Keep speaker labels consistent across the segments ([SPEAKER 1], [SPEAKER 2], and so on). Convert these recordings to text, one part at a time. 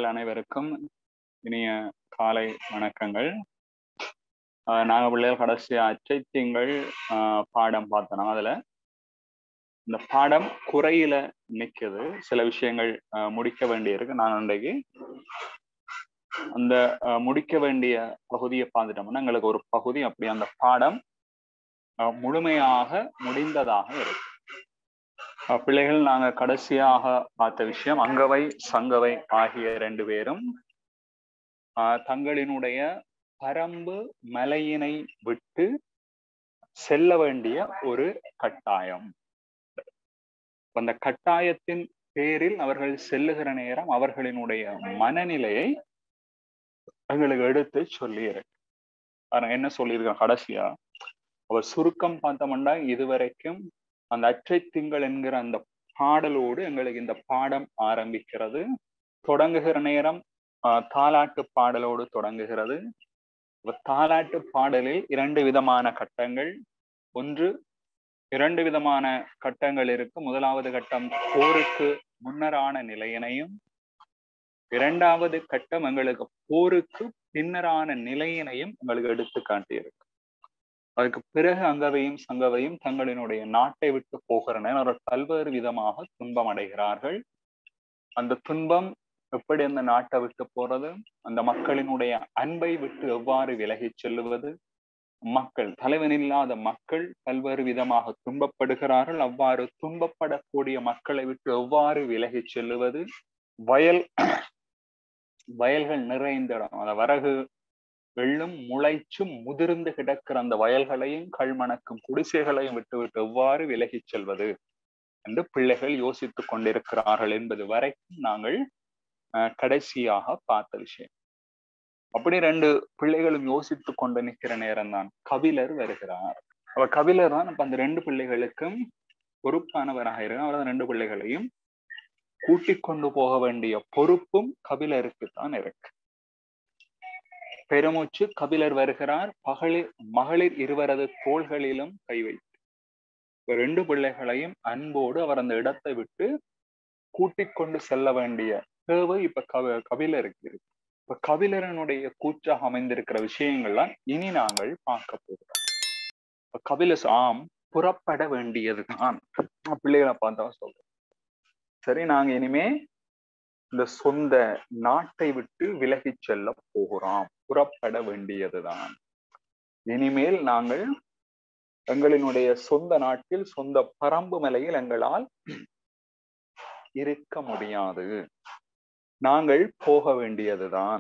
[SPEAKER 1] பிள்ளைகள் அனைவருக்கும் இனிய காலை வணக்கங்கள் ஆஹ் நாங்க பிள்ளைகள் கடைசி அச்சை திங்கள் ஆஹ் பாடம் பார்த்தோம் அதுல இந்த பாடம் குறையில நிக்குது சில விஷயங்கள் ஆஹ் முடிக்க வேண்டியிருக்கு நான் இன்றைக்கு அந்த ஆஹ் முடிக்க வேண்டிய பகுதியை பார்த்துட்டோம்னா எங்களுக்கு ஒரு பகுதி அப்படி அந்த பாடம் ஆஹ் முழுமையாக முடிந்ததாக இருக்கு ஆஹ் பிள்ளைகள் நாங்க கடைசியாக பார்த்த விஷயம் அங்கவை சங்கவை ஆகிய ரெண்டு பேரும் ஆஹ் தங்களினுடைய பரம்பு மலையினை விட்டு செல்ல வேண்டிய ஒரு கட்டாயம் அந்த கட்டாயத்தின் பேரில் அவர்கள் செல்லுகிற நேரம் அவர்களினுடைய மனநிலையை எங்களுக்கு எடுத்து சொல்லி இருக்கு பாருங்க என்ன சொல்லியிருக்காங்க கடைசியா அவர் சுருக்கம் பார்த்தோம்னா இதுவரைக்கும் அந்த அற்றை திங்கள் என்கிற அந்த பாடலோடு எங்களுக்கு இந்த பாடம் ஆரம்பிக்கிறது தொடங்குகிற நேரம் தாலாட்டு பாடலோடு தொடங்குகிறது தாலாட்டு பாடலில் இரண்டு விதமான கட்டங்கள் ஒன்று இரண்டு விதமான கட்டங்கள் இருக்கு முதலாவது கட்டம் போருக்கு முன்னரான நிலையினையும் இரண்டாவது கட்டம் எங்களுக்கு போருக்கு பின்னரான நிலையினையும் எங்களுக்கு எடுத்து காட்டியிருக்கு அதுக்கு பிறகு அங்கவையும் சங்கவையும் தங்களினுடைய நாட்டை விட்டு போகிறனர் அவர்கள் பல்வேறு விதமாக துன்பம் அடைகிறார்கள் அந்த துன்பம் எப்படி அந்த நாட்டை விட்டு போறது அந்த மக்களினுடைய அன்பை விட்டு எவ்வாறு விலகி செல்லுவது மக்கள் தலைவனில்லாத மக்கள் பல்வேறு விதமாக துன்பப்படுகிறார்கள் அவ்வாறு துன்பப்படக்கூடிய மக்களை விட்டு எவ்வாறு விலகி செல்லுவது வயல் வயல்கள் நிறைந்த இடம் அந்த வரகு வெள்ளும் முளைச்சும் முதிர்ந்து கிடக்கிற அந்த வயல்களையும் கல்மணக்கும் குடிசைகளையும் விட்டு விட்டு எவ்வாறு விலகி செல்வது என்று பிள்ளைகள் யோசித்துக் கொண்டிருக்கிறார்கள் என்பது வரைக்கும் நாங்கள் கடைசியாக பார்த்த விஷயம் அப்படி ரெண்டு பிள்ளைகளும் யோசித்து கொண்டு நிற்கிற நேரம் தான் கபிலர் வருகிறார் அவர் கபிலர் தான் இப்ப அந்த ரெண்டு பிள்ளைகளுக்கும் பொறுப்பானவராக இருக்கிறார் அவர் ரெண்டு பிள்ளைகளையும் கூட்டிக் கொண்டு போக வேண்டிய பொறுப்பும் கபிலருக்கு தான் இருக்கு பெருமூச்சு கபிலர் வருகிறார் பகலில் மகளிர் இருவரது தோள்களிலும் கை வைத்து ரெண்டு பிள்ளைகளையும் அன்போடு அவர் அந்த இடத்தை விட்டு கூட்டிக் கொண்டு செல்ல வேண்டிய தேவை இப்ப கவ கபிலருக்கு இருக்கு இப்ப கபிலரனுடைய கூற்றாக அமைந்திருக்கிற விஷயங்கள்லாம் இனி நாங்கள் பார்க்க போகிறோம் இப்ப கபில ஆம் புறப்பட வேண்டியதுதான் பிள்ளைகளை பார்த்தா சொல்றோம் சரி நாங்க இனிமே இந்த சொந்த நாட்டை விட்டு விலகி செல்ல போகிறோம் புறப்பட வேண்டியதுதான் இனிமேல் நாங்கள் எங்களினுடைய சொந்த நாட்டில் சொந்த பரம்பு மலையில் எங்களால் இருக்க முடியாது நாங்கள் போக வேண்டியதுதான்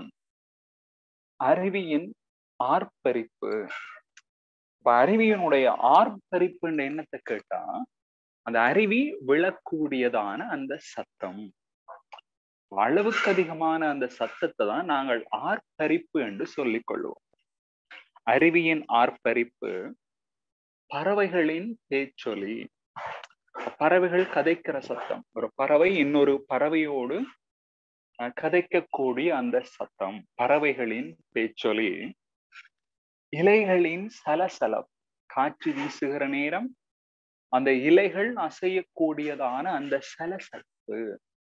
[SPEAKER 1] அருவியின் ஆர்ப்பரிப்பு இப்ப அருவியினுடைய ஆர்ப்பரிப்புன்ற எண்ணத்தை கேட்டா அந்த அருவி விழக்கூடியதான அந்த சத்தம் அளவுக்கு அதிகமான அந்த சத்தத்தை தான் நாங்கள் ஆர்ப்பரிப்பு என்று சொல்லிக் கொள்வோம் அருவியின் ஆர்ப்பரிப்பு பறவைகளின் பேச்சொலி பறவைகள் கதைக்கிற சத்தம் ஒரு பறவை இன்னொரு பறவையோடு கதைக்கக்கூடிய அந்த சத்தம் பறவைகளின் பேச்சொலி இலைகளின் சலசலம் காற்று வீசுகிற நேரம் அந்த இலைகள் அசையக்கூடியதான அந்த சலசலப்பு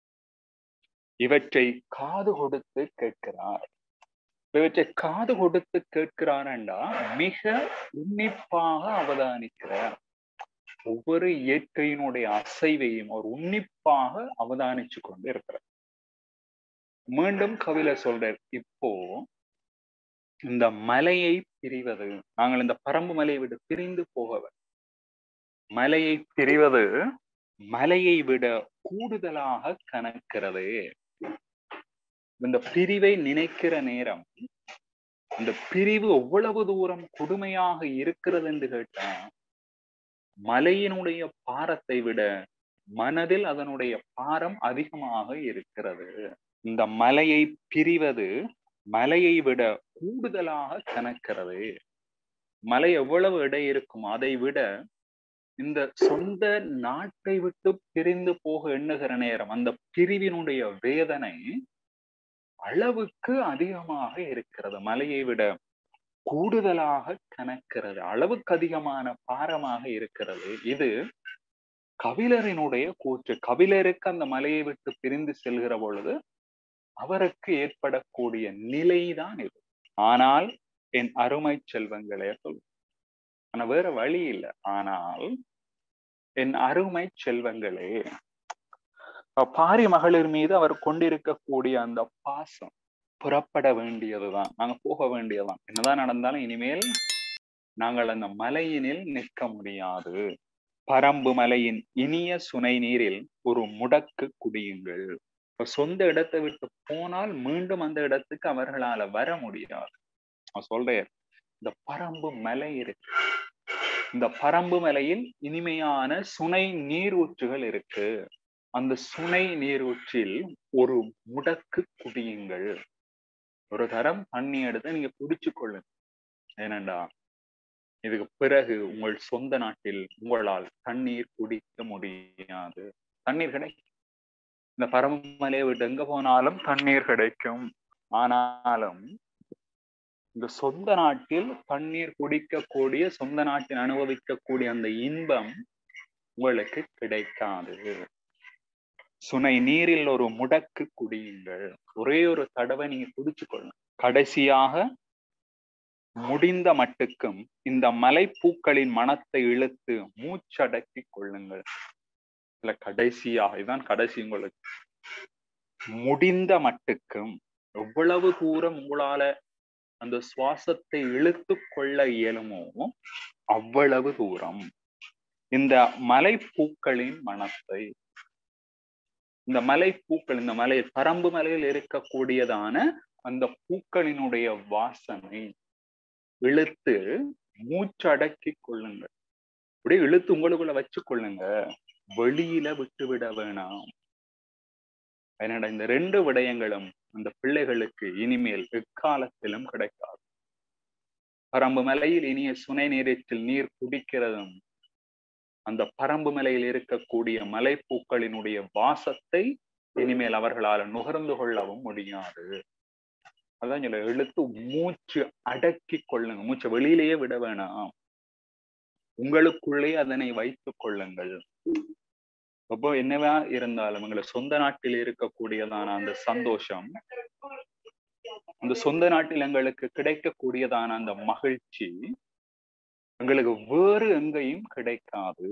[SPEAKER 1] இவற்றை காது கொடுத்து கேட்கிறார் இவற்றை காது கொடுத்து கேட்கிறாரண்டா மிக உன்னிப்பாக அவதானிக்கிறார் ஒவ்வொரு இயற்கையினுடைய அசைவையும் அவர் உன்னிப்பாக அவதானிச்சு கொண்டு இருக்கிறார் மீண்டும் கவில சொல்றார் இப்போ இந்த மலையை பிரிவது நாங்கள் இந்த பரம்பு மலையை விட்டு பிரிந்து போகவர் மலையை பிரிவது மலையை விட கூடுதலாக கணக்கிறது இந்த பிரிவை நினைக்கிற நேரம் அந்த பிரிவு எவ்வளவு தூரம் கொடுமையாக இருக்கிறது என்று கேட்டா மலையினுடைய பாரத்தை விட மனதில் அதனுடைய பாரம் அதிகமாக இருக்கிறது இந்த மலையை பிரிவது மலையை விட கூடுதலாக கணக்கிறது மலை எவ்வளவு எடை இருக்கும் அதை விட இந்த சொந்த நாட்டை விட்டு பிரிந்து போக எண்ணுகிற நேரம் அந்த பிரிவினுடைய வேதனை அளவுக்கு அதிகமாக இருக்கிறது மலையை விட கூடுதலாக கணக்கிறது அளவுக்கு அதிகமான பாரமாக இருக்கிறது இது கபிலரினுடைய கூற்று கபிலருக்கு அந்த மலையை விட்டு பிரிந்து செல்கிற பொழுது அவருக்கு ஏற்படக்கூடிய நிலைதான் இது ஆனால் என் அருமை செல்வங்களே சொல் ஆனா வேற வழி இல்லை ஆனால் என் அருமை செல்வங்களே பாரி மகளிர் மீது அவர் கொண்டிருக்கக்கூடிய அந்த பாசம் புறப்பட வேண்டியதுதான் நாங்க போக வேண்டியதுதான் என்னதான் நடந்தாலும் இனிமேல் நாங்கள் அந்த மலையினில் நிற்க முடியாது பரம்பு மலையின் இனிய சுனை நீரில் ஒரு முடக்கு குடியுங்கள் சொந்த இடத்தை விட்டு போனால் மீண்டும் அந்த இடத்துக்கு அவர்களால வர முடியாது நான் சொல்றேன் இந்த பரம்பு மலை இருக்கு இந்த பரம்பு மலையில் இனிமையான சுனை நீரூற்றுகள் இருக்கு அந்த சுனை நீரூற்றில் ஒரு முடக்கு குடியுங்கள் ஒரு தரம் தண்ணி எடுத்து நீங்க குடிச்சு கொள்ளுங்க ஏனண்டா இதுக்கு பிறகு உங்கள் சொந்த நாட்டில் உங்களால் தண்ணீர் குடிக்க முடியாது தண்ணீர் கிடைக்கும் இந்த பரமமலையை விட்டு எங்க போனாலும் தண்ணீர் கிடைக்கும் ஆனாலும் இந்த சொந்த நாட்டில் தண்ணீர் குடிக்கக்கூடிய சொந்த நாட்டில் அனுபவிக்கக்கூடிய அந்த இன்பம் உங்களுக்கு கிடைக்காது சுனை நீரில் ஒரு முடக்கு குடியுங்கள் ஒரே ஒரு தடவை நீங்க குடிச்சு கொள்ளுங்க கடைசியாக முடிந்த மட்டுக்கும் இந்த மலைப்பூக்களின் மனத்தை இழுத்து மூச்சடக்கி கொள்ளுங்கள் இல்ல கடைசியாக இதுதான் கடைசி உங்களுக்கு முடிந்த மட்டுக்கும் எவ்வளவு தூரம் உங்களால அந்த சுவாசத்தை இழுத்து கொள்ள இயலுமோ அவ்வளவு தூரம் இந்த மலைப்பூக்களின் மனத்தை இந்த மலை பூக்கள் இந்த மலை பரம்பு மலையில் இருக்கக்கூடியதான அந்த பூக்களினுடைய வாசனை இழுத்து மூச்சடக்கி கொள்ளுங்க அப்படியே இழுத்து உங்களுக்குள்ள வச்சு கொள்ளுங்க வெளியில விட்டு விட வேணாம் என்னடா இந்த ரெண்டு விடயங்களும் அந்த பிள்ளைகளுக்கு இனிமேல் எக்காலத்திலும் கிடைக்காது பரம்பு மலையில் இனிய சுனை நீரத்தில் நீர் குடிக்கிறதும் அந்த பரம்பு மலையில் இருக்கக்கூடிய மலைப்பூக்களினுடைய வாசத்தை இனிமேல் அவர்களால் நுகர்ந்து கொள்ளவும் முடியாது அதான் சொல்ல எழுத்து மூச்சு அடக்கி கொள்ளுங்க மூச்சை வெளியிலேயே விட வேணாம் உங்களுக்குள்ளே அதனை வைத்துக் கொள்ளுங்கள் அப்போ என்னவா இருந்தாலும் எங்களை சொந்த நாட்டில் இருக்கக்கூடியதான அந்த சந்தோஷம் அந்த சொந்த நாட்டில் எங்களுக்கு கிடைக்கக்கூடியதான அந்த மகிழ்ச்சி எங்களுக்கு வேறு எங்கேயும் கிடைக்காது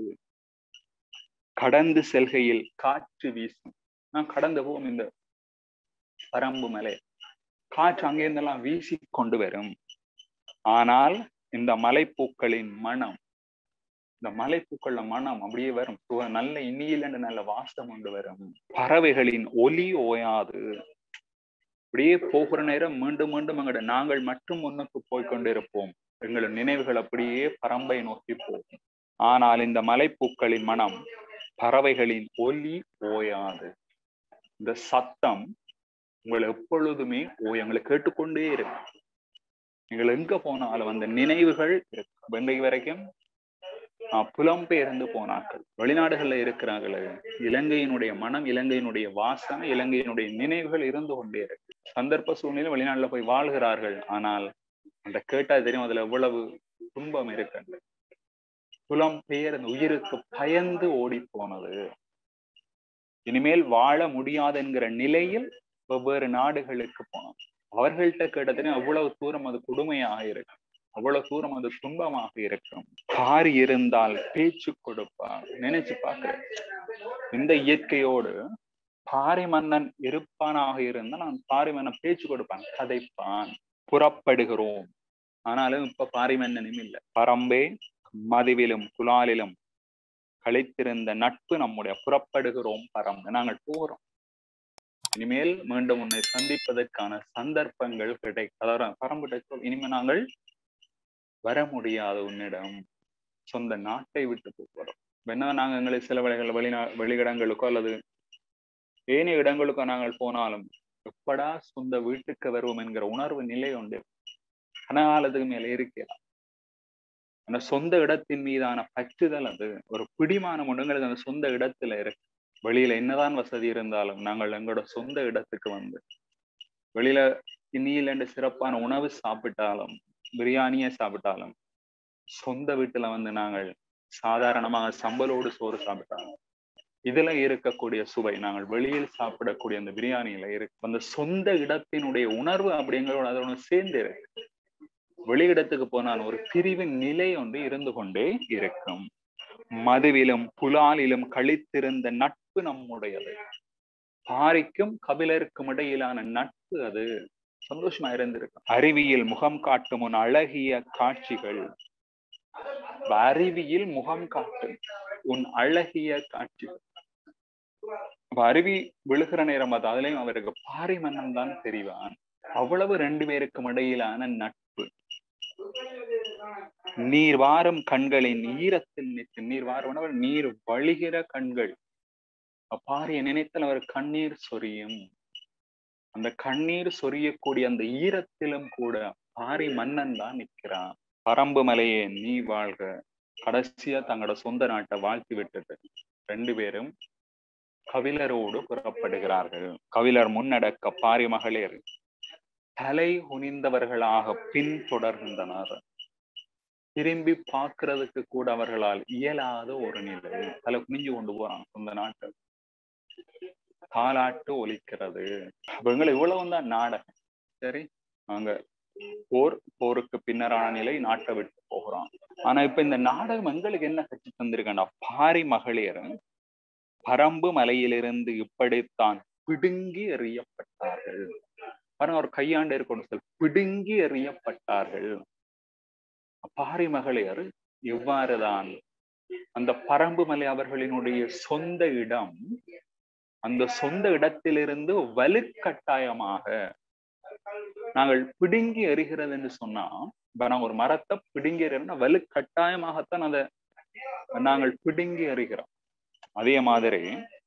[SPEAKER 1] கடந்து செல்கையில் காற்று வீசும் நான் கடந்து போவோம் இந்த பரம்பு மலை காற்று அங்கிருந்தெல்லாம் வீசி கொண்டு வரும் ஆனால் இந்த மலைப்பூக்களின் மனம் இந்த மலைப்பூக்கள மனம் அப்படியே வரும் நல்ல இனியில நல்ல வாசம் கொண்டு வரும் பறவைகளின் ஒலி ஓயாது அப்படியே போகிற நேரம் மீண்டும் மீண்டும் எங்களோட நாங்கள் மட்டும் முன்னுக்கு போய்கொண்டிருப்போம் எங்களோட நினைவுகள் அப்படியே பரம்பை நோக்கி போகும் ஆனால் இந்த மலைப்பூக்களின் மனம் பறவைகளின் ஒலி ஓயாது இந்த சத்தம் உங்களை எப்பொழுதுமே ஓ எங்களை கேட்டுக்கொண்டே இருக்கு நீங்கள் எங்க போனாலும் அந்த நினைவுகள் இருக்கு இன்றைக்கு வரைக்கும் புலம்பெயர்ந்து போனார்கள் வெளிநாடுகள்ல இருக்கிறாங்களே இலங்கையினுடைய மனம் இலங்கையினுடைய வாசனை இலங்கையினுடைய நினைவுகள் இருந்து கொண்டே இருக்கு சந்தர்ப்ப சூழ்நிலை வெளிநாட்டுல போய் வாழ்கிறார்கள் ஆனால் அந்த கேட்டா தெரியும் அதுல எவ்வளவு துன்பம் இருக்கு புலம்பெயர் அந்த உயிருக்கு பயந்து ஓடி போனது இனிமேல் வாழ முடியாது என்கிற நிலையில் வெவ்வேறு நாடுகளுக்கு போனோம் அவர்கள்ட்ட கேட்டதுன்னு அவ்வளவு தூரம் அது கொடுமையாக இருக்கும் அவ்வளவு தூரம் அது துன்பமாக இருக்கும் கார் இருந்தால் பேச்சு கொடுப்பார் நினைச்சு பாக்குறேன் இந்த இயற்கையோடு பாரி மன்னன் இருப்பானாக இருந்தால் நான் பாரி மன்னன் பேச்சு கொடுப்பான் கதைப்பான் புறப்படுகிறோம் ஆனாலும் இப்ப பாரி மன்னனும் இல்லை பரம்பே மதுவிலும் குலாலிலும் கழித்திருந்த நட்பு நம்முடைய புறப்படுகிறோம் பரம்பு நாங்கள் போகிறோம் இனிமேல் மீண்டும் உன்னை சந்திப்பதற்கான சந்தர்ப்பங்கள் கிடை அதாவது பரம்புட்ட சொல் இனிமே நாங்கள் வர முடியாது உன்னிடம் சொந்த நாட்டை விட்டு போகிறோம் என்ன நாங்கள் எங்களை சில வழிகள் வெளிநா வெளியிடங்களுக்கோ அல்லது ஏனைய இடங்களுக்கோ நாங்கள் போனாலும் எப்படா சொந்த வீட்டுக்கு வருவோம் என்கிற உணர்வு நிலை உண்டு கனகாலத்துக்கு மேல இருக்கலாம் அந்த சொந்த இடத்தின் மீதான பற்றுதல் அது ஒரு பிடிமானம் ஒன்றுங்கிறது அந்த சொந்த இடத்துல இருக்கு வெளியில என்னதான் வசதி இருந்தாலும் நாங்கள் எங்களோட சொந்த இடத்துக்கு வந்து வெளியில இன்னிலண்டு சிறப்பான உணவு சாப்பிட்டாலும் பிரியாணியை சாப்பிட்டாலும் சொந்த வீட்டுல வந்து நாங்கள் சாதாரணமாக சம்பலோடு சோறு சாப்பிட்டாலும் இதுல இருக்கக்கூடிய சுவை நாங்கள் வெளியில் சாப்பிடக்கூடிய அந்த பிரியாணியில இருக்கு அந்த சொந்த இடத்தினுடைய உணர்வு அப்படிங்கிறத அதோட சேர்ந்து இருக்கு வெளியிடத்துக்கு போனால் ஒரு பிரிவின் நிலை ஒன்று இருந்து கொண்டே இருக்கும் மதுவிலும் புலாலிலும் கழித்திருந்த நட்பு நம்முடையது பாரிக்கும் கபிலருக்கும் இடையிலான நட்பு அது சந்தோஷமா இருந்திருக்கும் அருவியில் முகம் காட்டும் உன் அழகிய காட்சிகள் அருவியில் முகம் காட்டும் உன் அழகிய காட்சிகள் அருவி விழுகிற நேரம் அது அதுலயும் அவருக்கு பாரி மன்னன் தான் தெரிவான் அவ்வளவு ரெண்டு பேருக்கும் இடையிலான நட்பு நீர் வாரும் கண்களின் ஈரத்தில் நிற்று நீர் வாரம் நீர் வழிகிற கண்கள் பாரிய நினைத்தல் அவர் கண்ணீர் சொரியும் அந்த கண்ணீர் சொரியக்கூடிய அந்த ஈரத்திலும் கூட பாரி மன்னன் தான் நிற்கிறான் பரம்பு மலையே நீ வாழ்க கடைசியா தங்களோட சொந்த நாட்டை வாழ்த்தி விட்டுட்டு ரெண்டு பேரும் கவிழரோடு புறப்படுகிறார்கள் கவிழர் முன்னடக்க பாரி மகளிர் தலை குனிந்தவர்களாக பின் தொடர்கின்றனர் திரும்பி பார்க்கறதுக்கு கூட அவர்களால் இயலாத ஒரு நிலை தலை குனிஞ்சு கொண்டு போறாங்க சொந்த நாட்டை தாலாட்டு ஒலிக்கிறது இவங்களை இவ்வளவு தான் நாடகம் சரி அங்க போர் போருக்கு பின்னரான நிலை நாட்டை விட்டு போகிறோம் ஆனா இப்ப இந்த நாடகம் எங்களுக்கு என்ன கட்சி தந்திருக்கா பாரி மகளிர் பரம்பு மலையிலிருந்து இப்படித்தான் பிடுங்கி எறியப்பட்டார்கள் பாருங்க ஒரு கையாண்டு இருக்கணும் சொல் பிடுங்கி எறியப்பட்டார்கள் பாரி மகளிர் எவ்வாறுதான் அந்த பரம்பு மலை அவர்களினுடைய சொந்த இடம் அந்த சொந்த இடத்திலிருந்து வலுக்கட்டாயமாக நாங்கள் பிடுங்கி எறிகிறது என்று சொன்னா இப்ப நாங்க ஒரு மரத்தை பிடுங்கி எறிகிறோம்னா வலுக்கட்டாயமாகத்தான் அதை நாங்கள் பிடுங்கி எறிகிறோம் அதே மாதிரி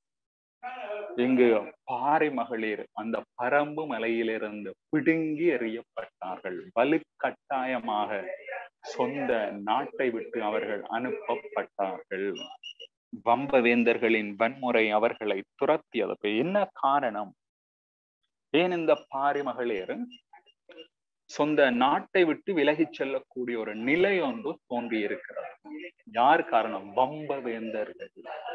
[SPEAKER 1] இங்கு பாறை மகளிர் அந்த பரம்பு மலையிலிருந்து பிடுங்கி எறியப்பட்டார்கள் வலுக்கட்டாயமாக சொந்த நாட்டை விட்டு அவர்கள் அனுப்பப்பட்டார்கள் வம்பவேந்தர்களின் வன்முறை அவர்களை துரத்தியது என்ன காரணம் ஏன் இந்த பாரி மகளிர் சொந்த நாட்டை விட்டு விலகிச் செல்லக்கூடிய ஒரு நிலை ஒன்று தோன்றி இருக்கிறது யார் காரணம் வம்பவேந்தர்கள்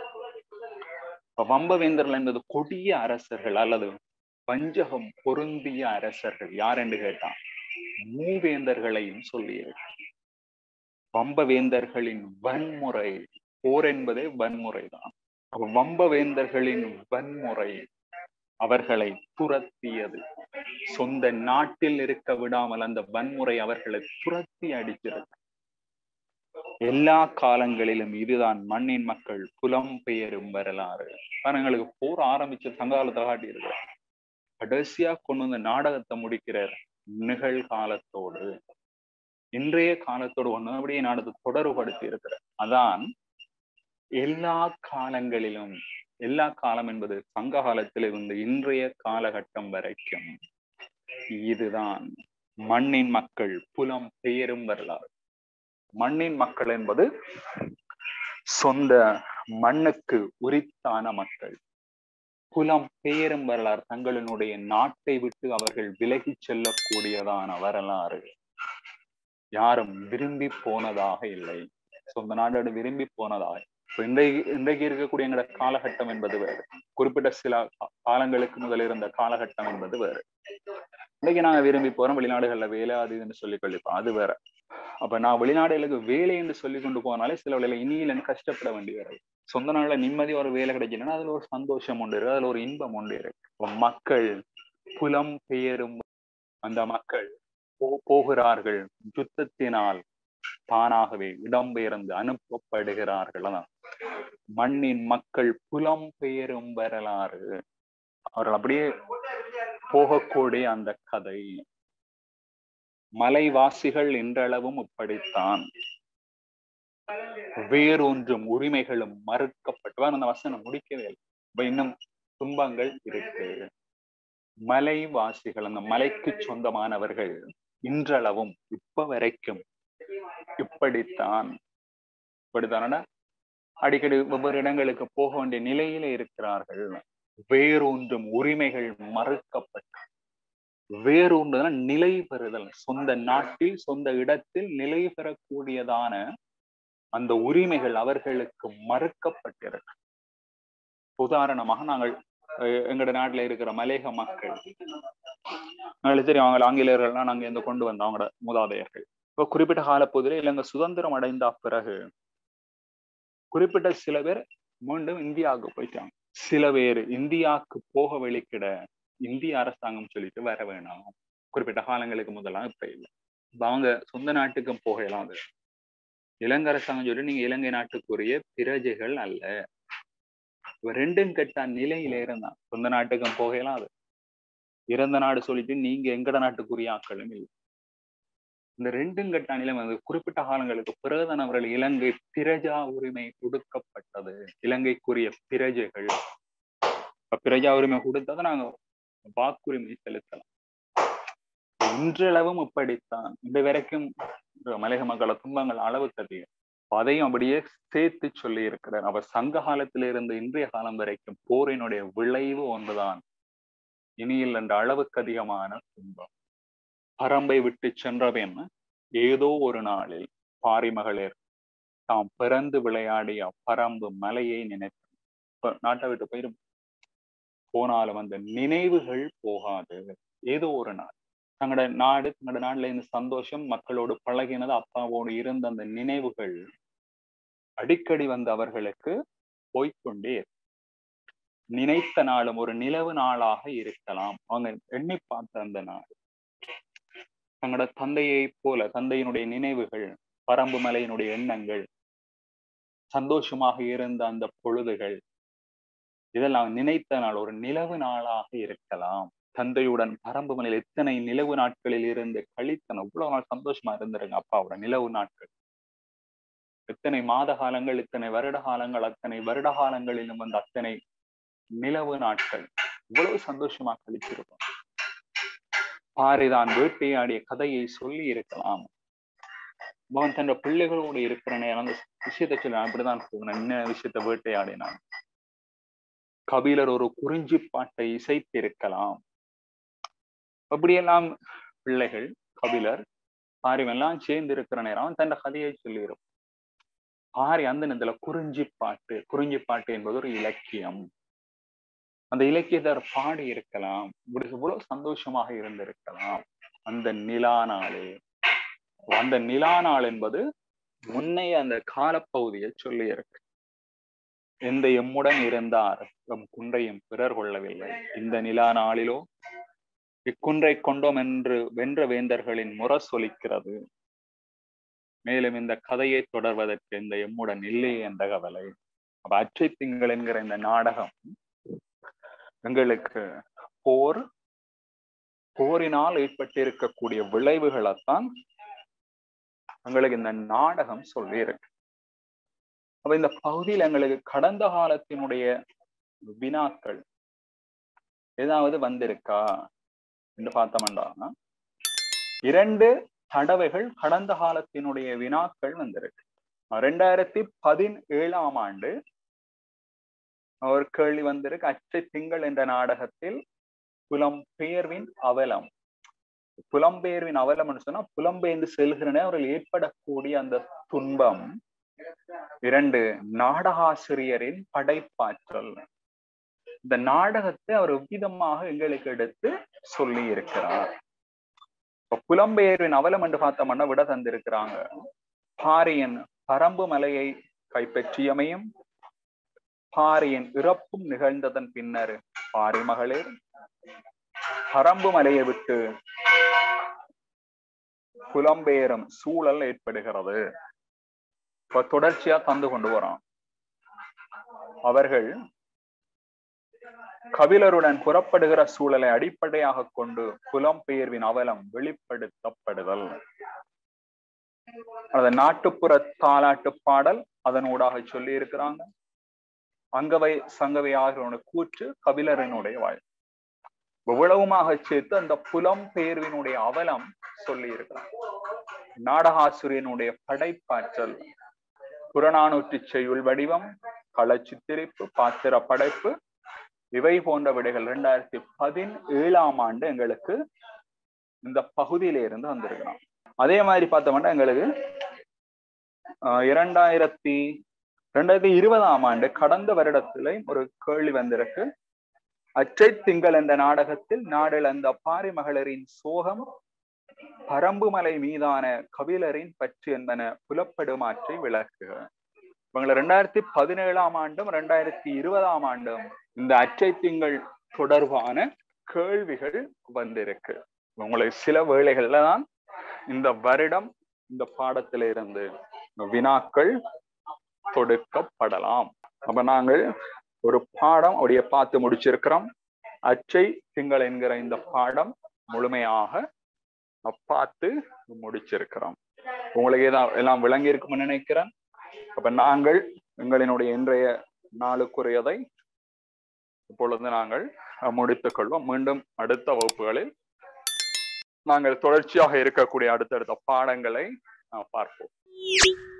[SPEAKER 1] வம்பவேந்தர்கள் என்பது கொடிய அரசர்கள் அல்லது வஞ்சகம் பொருந்திய அரசர்கள் யார் என்று கேட்டான் மூவேந்தர்களையும் சொல்லியிருக்கு வம்பவேந்தர்களின் வன்முறை போர் என்பதே வன்முறை தான் வம்பவேந்தர்களின் வன்முறை அவர்களை துரத்தியது சொந்த நாட்டில் இருக்க விடாமல் அந்த வன்முறை அவர்களை துரத்தி அடிக்கிறது எல்லா காலங்களிலும் இதுதான் மண்ணின் மக்கள் புலம் பெயரும் வரலாறு எங்களுக்கு போர் ஆரம்பிச்ச சங்காலத்தை காட்டி இருக்கு கடைசியா கொண்டு வந்த நாடகத்தை முடிக்கிறார் நிகழ்காலத்தோடு இன்றைய காலத்தோடு ஒன்று அப்படியே நாடகத்தை தொடர்படுத்தி இருக்கிறார் அதான் எல்லா காலங்களிலும் எல்லா காலம் என்பது சங்க காலத்தில் இருந்து இன்றைய காலகட்டம் வரைக்கும் இதுதான் மண்ணின் மக்கள் புலம் பெயரும் வரலாறு மண்ணின் மக்கள் என்பது சொந்த மண்ணுக்கு உரித்தான மக்கள் புலம் பெயரும் வரலாறு தங்களினுடைய நாட்டை விட்டு அவர்கள் விலகி செல்லக்கூடியதான வரலாறு யாரும் விரும்பி போனதாக இல்லை சொந்த நாடோடு விரும்பி போனதாக இன்றைக்கு இன்றைக்கு இருக்கக்கூடிய எங்களோட காலகட்டம் என்பது வேறு குறிப்பிட்ட சில காலங்களுக்கு முதல் இருந்த காலகட்டம் என்பது வேறு இன்னைக்கு நாங்க விரும்பி போறோம் வெளிநாடுகள்ல வேலை அது இதுன்னு சொல்லி கொள்ளிப்போம் அது வேற அப்ப நான் வெளிநாடுகளுக்கு வேலை என்று சொல்லி கொண்டு போனாலே சில வேலையில இனியிலன்னு கஷ்டப்பட வேண்டி வருது சொந்த நாள்ல நிம்மதி ஒரு வேலை கிடைச்சுன்னா அதுல ஒரு சந்தோஷம் உண்டு இருக்கு அதுல ஒரு இன்பம் உண்டு இருக்கு மக்கள் புலம் பெயரும் அந்த மக்கள் போகிறார்கள் யுத்தத்தினால் தானாகவே இடம்பெயர்ந்து அனுப்பப்படுகிறார்கள் மண்ணின் மக்கள் புலம் பெயரும் வரலாறு அவர்கள் அப்படியே போகக்கூடிய அந்த கதை மலைவாசிகள் என்றளவும் இப்படித்தான் வேறொன்றும் உரிமைகளும் மறுக்கப்பட்டுவான் அந்த வசனம் முடிக்கவே இல்லை இப்ப இன்னும் துன்பங்கள் இருக்கு மலைவாசிகள் அந்த மலைக்கு சொந்தமானவர்கள் இன்றளவும் இப்ப வரைக்கும் இப்படித்தான் இப்படித்தான அடிக்கடி ஒவ்வொரு இடங்களுக்கு போக வேண்டிய நிலையில இருக்கிறார்கள் வேறொன்றும் உரிமைகள் மறுக்கப்பட்ட வேறொன்றுதான் நிலை பெறுதல் சொந்த நாட்டில் சொந்த இடத்தில் நிலை பெறக்கூடியதான அந்த உரிமைகள் அவர்களுக்கு மறுக்கப்பட்டிருக்கு உதாரணமாக நாங்கள் எங்கட நாட்டுல இருக்கிற மலேக மக்கள் எங்களுக்கு தெரியும் அவங்க ஆங்கிலேயர்கள்லாம் நாங்க இருந்து கொண்டு வந்தோம் அவங்களோட மூதாதையர்கள் இப்போ குறிப்பிட்ட காலப்பகுதியில் இலங்கை சுதந்திரம் அடைந்த பிறகு குறிப்பிட்ட சில பேர் மீண்டும் இந்தியாவுக்கு போயிட்டாங்க சில பேர் இந்தியாவுக்கு போக வெளிக்கிட இந்திய அரசாங்கம் சொல்லிட்டு வர வேணாம் குறிப்பிட்ட காலங்களுக்கு முதலாம் இப்ப இல்லை இப்ப அவங்க சொந்த நாட்டுக்கும் போகலாம் அது இலங்கை அரசாங்கம் சொல்லி நீங்க இலங்கை நாட்டுக்குரிய பிரஜைகள் அல்ல ரெண்டும் கெட்ட நிலையில இருந்தான் சொந்த நாட்டுக்கும் போகலாம் அது இறந்த நாடு சொல்லிட்டு நீங்க எங்கட நாட்டுக்குரிய ஆக்களும் இல்லை இந்த ரெண்டும் கட்ட நிலை வந்து குறிப்பிட்ட காலங்களுக்கு பிறகுதான் அவர்கள் இலங்கை பிரஜா உரிமை கொடுக்கப்பட்டது இலங்கைக்குரிய பிரஜைகள் பிரஜா உரிமை கொடுத்ததை நாங்க வாக்குரிமை செலுத்தலாம் இன்றளவும் இப்படித்தான் இந்த வரைக்கும் மலைய மக்கள துன்பங்கள் அளவுக்கு அதிகம் அதையும் அப்படியே சேர்த்து சொல்லி இருக்கிறார் அவர் சங்க காலத்திலிருந்து இன்றைய காலம் வரைக்கும் போரினுடைய விளைவு ஒன்றுதான் இனியில் என்ற அளவுக்கு அதிகமான துன்பம் பரம்பை விட்டு சென்றவன் ஏதோ ஒரு நாளில் பாரி மகளிர் தாம் பிறந்து விளையாடிய பரம்பு மலையை நினைத்து நாட்டை விட்டு போயிரும் போனாலும் அந்த நினைவுகள் போகாது ஏதோ ஒரு நாள் தங்களோட நாடு தங்களோட நாடுல இருந்து சந்தோஷம் மக்களோடு பழகினது அப்பாவோடு இருந்த அந்த நினைவுகள் அடிக்கடி வந்த அவர்களுக்கு போய்கொண்டே நினைத்த நாளும் ஒரு நிலவு நாளாக இருக்கலாம் அவங்க எண்ணி பார்த்த அந்த நாள் தங்களோட தந்தையை போல தந்தையினுடைய நினைவுகள் பரம்பு மலையினுடைய எண்ணங்கள் சந்தோஷமாக இருந்த அந்த பொழுதுகள் இதெல்லாம் நினைத்த நாள் ஒரு நிலவு நாளாக இருக்கலாம் தந்தையுடன் பரம்பு மலையில் எத்தனை நிலவு நாட்களில் இருந்து கழித்தன இவ்வளவு நாள் சந்தோஷமா இருந்திருங்க அப்பாவோட நிலவு நாட்கள் எத்தனை மாத காலங்கள் இத்தனை வருட காலங்கள் அத்தனை வருட காலங்களிலும் வந்து அத்தனை நிலவு நாட்கள் இவ்வளவு சந்தோஷமா கழிச்சிருப்போம் பாரிதான் வேட்டையாடிய கதையை சொல்லி இருக்கலாம் அவன் தன் பிள்ளைகளோடு இருக்கிற நேரம் அந்த விஷயத்தை சொல்ல அப்படிதான் போனேன் என்ன விஷயத்த வேட்டையாடினான் கபிலர் ஒரு குறிஞ்சி பாட்டை இசைத்திருக்கலாம் அப்படியெல்லாம் பிள்ளைகள் கபிலர் பாரிவெல்லாம் சேர்ந்து இருக்கிற நேரம் அவன் தன் கதையை சொல்லியிருப்பான் பாரி அந்த நேரத்துல குறிஞ்சி பாட்டு குறிஞ்சி பாட்டு என்பது ஒரு இலக்கியம் அந்த இலக்கியத்தர் பாடி இருக்கலாம் இப்படி இவ்வளவு சந்தோஷமாக இருந்திருக்கலாம் அந்த நிலா நாளே அந்த நிலா நாள் என்பது முன்னைய அந்த காலப்பகுதியை சொல்லி இருக்கு எந்த எம்முடன் இருந்தார் எம் குன்றையும் பிறர் கொள்ளவில்லை இந்த நிலா நாளிலோ இக்குன்றை கொண்டோம் என்று வென்ற வேந்தர்களின் முர சொலிக்கிறது மேலும் இந்த கதையை தொடர்வதற்கு இந்த எம்முடன் இல்லை என்ற கவலை அப்ப அச்சை திங்கள் என்கிற இந்த நாடகம் எங்களுக்கு போர் போரினால் ஏற்பட்டிருக்கக்கூடிய விளைவுகளைத்தான் எங்களுக்கு இந்த நாடகம் சொல்லி இருக்கு அப்ப இந்த பகுதியில் எங்களுக்கு கடந்த காலத்தினுடைய வினாக்கள் ஏதாவது வந்திருக்கா என்று பார்த்தோம்னா இரண்டு தடவைகள் கடந்த காலத்தினுடைய வினாக்கள் வந்திருக்கு ரெண்டாயிரத்தி பதினேழாம் ஆண்டு ஒரு கேள்வி வந்திருக்கு அச்சை திங்கள் என்ற நாடகத்தில் புலம்பெயர்வின் அவலம் புலம்பெயர்வின் அவலம் சொன்னா புலம்பெயர்ந்து செல்கிறன அவர்கள் ஏற்படக்கூடிய அந்த துன்பம் இரண்டு நாடகாசிரியரின் படைப்பாற்றல் இந்த நாடகத்தை அவர் விதமாக எங்களுக்கு எடுத்து சொல்லி இருக்கிறார் இப்ப புலம்பெயர்வின் அவலம் என்று பார்த்தோம்னா விட தந்திருக்கிறாங்க பாரியின் பரம்பு மலையை கைப்பற்றியமையும் பாரியின் இறப்பும் நிகழ்ந்ததன் பின்னர் பாரி மகளிர் பரம்பு மலையை விட்டு புலம்பெயரும் சூழல் ஏற்படுகிறது இப்ப தொடர்ச்சியா தந்து கொண்டு வரோம் அவர்கள் கபிலருடன் புறப்படுகிற சூழலை அடிப்படையாக கொண்டு புலம்பெயர்வின் அவலம் வெளிப்படுத்தப்படுதல் அந்த நாட்டுப்புற தாலாட்டு பாடல் அதனூடாக சொல்லி இருக்கிறாங்க அங்கவை சங்கவை ஆகியோட கூற்று கபிலரனுடைய வாழ் இவ்வளவுமாக சேர்த்து அந்த புலம்பெயர்வினுடைய அவலம் சொல்லி இருக்கிறாங்க நாடகாசுரியனுடைய படைப்பாற்றல் புறநானூற்று செய்யுள் வடிவம் களச்சித்திரிப்பு பாத்திர படைப்பு இவை போன்ற விடைகள் இரண்டாயிரத்தி பதினேழாம் ஆண்டு எங்களுக்கு இந்த பகுதியில இருந்து வந்திருக்கலாம் அதே மாதிரி பார்த்தோம்னா எங்களுக்கு இரண்டாயிரத்தி ரெண்டாயிரத்தி இருபதாம் ஆண்டு கடந்த வருடத்திலே ஒரு கேள்வி வந்திருக்கு அச்சை திங்கள் என்ற நாடகத்தில் நாடிழந்த பாரி மகளிரின் சோகம் பரம்புமலை மீதான கபிலரின் பற்று என்பன புலப்படுமாற்றி விளக்குக இவங்களை ரெண்டாயிரத்தி பதினேழாம் ஆண்டும் ரெண்டாயிரத்தி இருபதாம் ஆண்டும் இந்த அச்சை திங்கள் தொடர்பான கேள்விகள் வந்திருக்கு உங்களை சில வேளைகள்ல தான் இந்த வருடம் இந்த பாடத்தில இருந்து வினாக்கள் தொடுக்கப்படலாம் அப்ப நாங்கள் ஒரு பாடம் அப்படியே பார்த்து முடிச்சிருக்கிறோம் அச்சை திங்கள் என்கிற இந்த பாடம் முழுமையாக பார்த்து முடிச்சிருக்கிறோம் உங்களுக்கு ஏதாவது எல்லாம் விளங்கி இருக்கும்னு நினைக்கிறேன் அப்ப நாங்கள் எங்களினுடைய இன்றைய நாளுக்குரியதை இப்பொழுது நாங்கள் முடித்துக் கொள்வோம் மீண்டும் அடுத்த வகுப்புகளில் நாங்கள் தொடர்ச்சியாக இருக்கக்கூடிய அடுத்தடுத்த பாடங்களை பார்ப்போம்